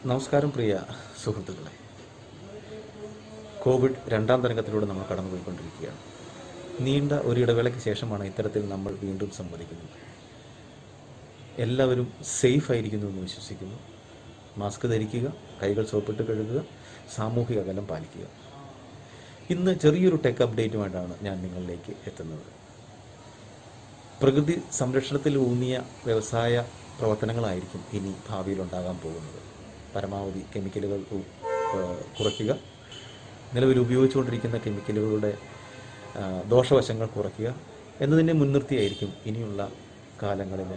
നമസ്കാരം പ്രിയ സുഹൃത്തുക്കളെ കോവിഡ് രണ്ടാം തരംഗത്തിലൂടെ നമ്മൾ കടന്നുപോയിക്കൊണ്ടിരിക്കുകയാണ് നീണ്ട ഒരു ഇടവേളയ്ക്ക് ശേഷമാണ് ഇത്തരത്തിൽ നമ്മൾ വീണ്ടും സംവദിക്കുന്നത് എല്ലാവരും സേഫ് ആയിരിക്കുന്നു എന്ന് വിശ്വസിക്കുന്നു മാസ്ക് ധരിക്കുക കൈകൾ സോപ്പിട്ട് കഴുകുക സാമൂഹിക അകലം പാലിക്കുക ഇന്ന് ചെറിയൊരു ടെക് അപ്ഡേറ്റുമായിട്ടാണ് ഞാൻ നിങ്ങളിലേക്ക് എത്തുന്നത് പ്രകൃതി സംരക്ഷണത്തിൽ ഊന്നിയ വ്യവസായ പ്രവർത്തനങ്ങളായിരിക്കും ഇനി ഭാവിയിൽ ഉണ്ടാകാൻ പോകുന്നത് പരമാവധി കെമിക്കലുകൾ ഉ- ഏഹ് കുറയ്ക്കുക നിലവിൽ ഉപയോഗിച്ചുകൊണ്ടിരിക്കുന്ന കെമിക്കലുകളുടെ ആ, ദോഷവശങ്ങൾ കുറയ്ക്കുക എന്നതിനെ മുൻനിർത്തിയായിരിക്കും ഇനിയുള്ള കാലങ്ങളിൽ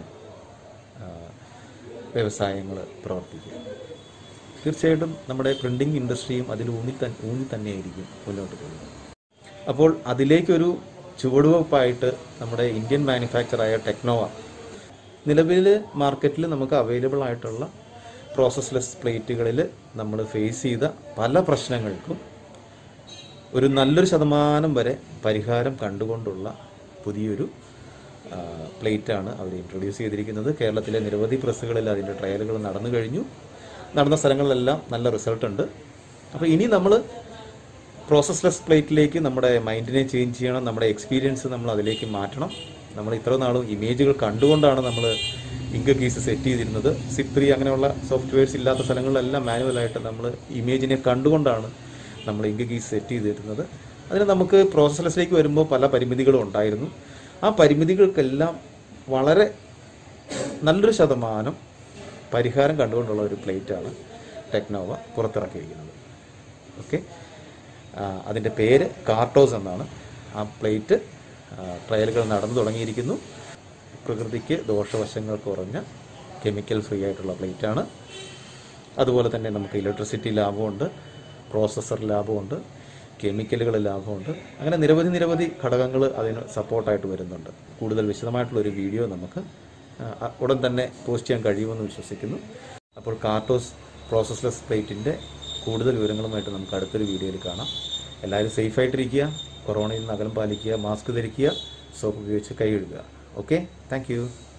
വ്യവസായങ്ങൾ പ്രവർത്തിക്കുക തീർച്ചയായിട്ടും നമ്മുടെ പ്രിന്റിംഗ് ഇൻഡസ്ട്രിയും അതിൽ ഊന്നി തന്നെ ഊന്നി തന്നെയായിരിക്കും മുന്നോട്ട് പോകുന്നത് അപ്പോൾ അതിലേക്കൊരു ചുവടുവെപ്പായിട്ട് നമ്മുടെ ഇന്ത്യൻ മാനുഫാക്ചറായ ടെക്നോവ നിലവിൽ മാർക്കറ്റിൽ നമുക്ക് അവൈലബിൾ ആയിട്ടുള്ള പ്രോസസ്ലെസ് പ്ലേറ്റുകളിൽ നമ്മൾ ഫേസ് ചെയ്ത പല പ്രശ്നങ്ങൾക്കും ഒരു നല്ലൊരു ശതമാനം വരെ പരിഹാരം കണ്ടുകൊണ്ടുള്ള പുതിയൊരു ആ, പ്ലേറ്റാണ് അവർ ഇൻട്രൊഡ്യൂസ് ചെയ്തിരിക്കുന്നത് കേരളത്തിലെ നിരവധി പ്രസ്സുകളിൽ അതിൻ്റെ ട്രയലുകൾ നടന്നു കഴിഞ്ഞു നടന്ന സ്ഥലങ്ങളിലെല്ലാം നല്ല റിസൾട്ട് ഉണ്ട് അപ്പോൾ ഇനി നമ്മൾ പ്രോസസ്ലെസ് പ്ലേറ്റിലേക്ക് നമ്മുടെ മൈൻഡിനെ ചേഞ്ച് ചെയ്യണം നമ്മുടെ എക്സ്പീരിയൻസ് നമ്മൾ അതിലേക്ക് മാറ്റണം നമ്മൾ ഇത്ര നാളും ഇമേജുകൾ കണ്ടുകൊണ്ടാണ് നമ്മൾ ഇങ്ക് കീസ് സെറ്റ് ചെയ്തിരുന്നത് സിപ്രി അങ്ങനെയുള്ള സോഫ്റ്റ്വെയർസ് ഇല്ലാത്ത സ്ഥലങ്ങളിലെല്ലാം മാനുവലായിട്ട് നമ്മൾ ഇമേജിനെ കണ്ടുകൊണ്ടാണ് നമ്മൾ ഇങ്ക് കീസ് സെറ്റ് ചെയ്തിരുന്നത് അതിന് നമുക്ക് പ്രോസസ്ലെസ്സിലേക്ക് വരുമ്പോൾ പല പരിമിതികളും ഉണ്ടായിരുന്നു ആ പരിമിതികൾക്കെല്ലാം വളരെ നല്ലൊരു ശതമാനം പരിഹാരം കണ്ടുകൊണ്ടുള്ള ഒരു പ്ലേറ്റാണ് ടെക്നോവ പുറത്തിറക്കിയിരിക്കുന്നത് ഓക്കെ അതിൻ്റെ പേര് കാർട്ടോസ് എന്നാണ് ആ പ്ലേറ്റ് ട്രയലുകൾ നടന്നു തുടങ്ങിയിരിക്കുന്നു പ്രകൃതിക്ക് ദോഷവശങ്ങൾ കുറഞ്ഞ കെമിക്കൽ ഫ്രീ ആയിട്ടുള്ള പ്ലേറ്റാണ് അതുപോലെ തന്നെ നമുക്ക് ഇലക്ട്രിസിറ്റി ലാഭമുണ്ട് പ്രോസസ്സർ ലാഭമുണ്ട് കെമിക്കലുകൾ ലാഭമുണ്ട് അങ്ങനെ നിരവധി നിരവധി ഘടകങ്ങൾ അതിന് സപ്പോർട്ടായിട്ട് വരുന്നുണ്ട് കൂടുതൽ വിശദമായിട്ടുള്ള ഒരു വീഡിയോ നമുക്ക് ആ, ഉടൻ തന്നെ പോസ്റ്റ് ചെയ്യാൻ കഴിയുമെന്ന് വിശ്വസിക്കുന്നു അപ്പോൾ കാർട്ടോസ് പ്രോസസ്ലെസ് പ്ലേറ്റിൻ്റെ കൂടുതൽ വിവരങ്ങളുമായിട്ട് നമുക്ക് അടുത്തൊരു വീഡിയോയിൽ കാണാം എല്ലാവരും സേഫായിട്ടിരിക്കുക കൊറോണയിൽ നിന്ന് അകലം പാലിക്കുക മാസ്ക് ധരിക്കുക സോപ്പ് ഉപയോഗിച്ച് കൈ കഴുകുക ഓക്കെ താങ്ക്